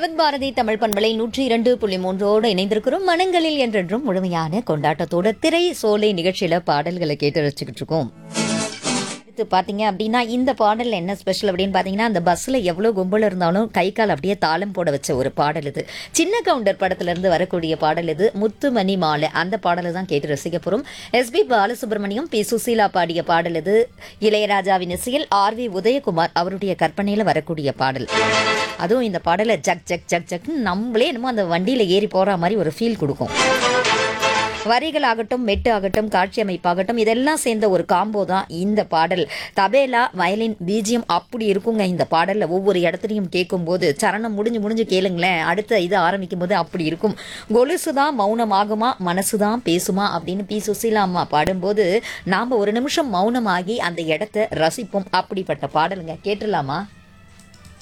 விவத் பாரதி தமிழ் பண்பலை நூற்றி இரண்டு புள்ளி மூன்றோடு இணைந்திருக்கிறோம் மனங்களில் என்றென்றும் முழுமையான கொண்டாட்டத்தோட திரை சோலை நிகழ்ச்சியில பாடல்களை கேட்டு ரசிச்சுக்கிட்டு இருக்கோம் அடுத்து பாத்தீங்க அப்படின்னா இந்த பாடல்ல என்ன ஸ்பெஷல் அப்படின்னு பாத்தீங்கன்னா அந்த பஸ்ல எவ்வளவு கும்பல் இருந்தாலும் கை கால் அப்படியே தாளம் போட வச்ச ஒரு பாடல் இது சின்ன கவுண்டர் படத்துல இருந்து வரக்கூடிய பாடல் இது முத்துமணி மாலை அந்த பாடலை தான் கேட்டு ரசிக்க போறோம் எஸ்பி பாலசுப்ரமணியம் பி சுசீலா பாடிய பாடல் இது இளையராஜாவின் இசையில் ஆர் வி உதயகுமார் அவருடைய கற்பனையில வரக்கூடிய பாடல் அதுவும் இந்த பாடலை ஜக் ஜக் ஜக் ஜக்னு நம்மளே என்னமோ அந்த வண்டியில ஏறி போற மாதிரி ஒரு ஃபீல் கொடுக்கும் வரிகள் ஆகட்டும் மெட்டு ஆகட்டும் காட்சி அமைப்பாகட்டும் இதெல்லாம் சேர்ந்த ஒரு காம்போ தான் இந்த பாடல் தபேலா வயலின் பீஜியம் அப்படி இருக்குங்க இந்த பாடல்ல ஒவ்வொரு இடத்துலையும் கேட்கும்போது சரணம் முடிஞ்சு முடிஞ்சு கேளுங்களேன் அடுத்த இது ஆரம்பிக்கும் போது அப்படி இருக்கும் கொலுசு தான் மௌனமாகுமா மனசு தான் பேசுமா அப்படின்னு பி சுசீலா அம்மா பாடும்போது நாம ஒரு நிமிஷம் மௌனமாகி அந்த இடத்த ரசிப்போம் அப்படிப்பட்ட பாடலுங்க கேட்டுடலாமா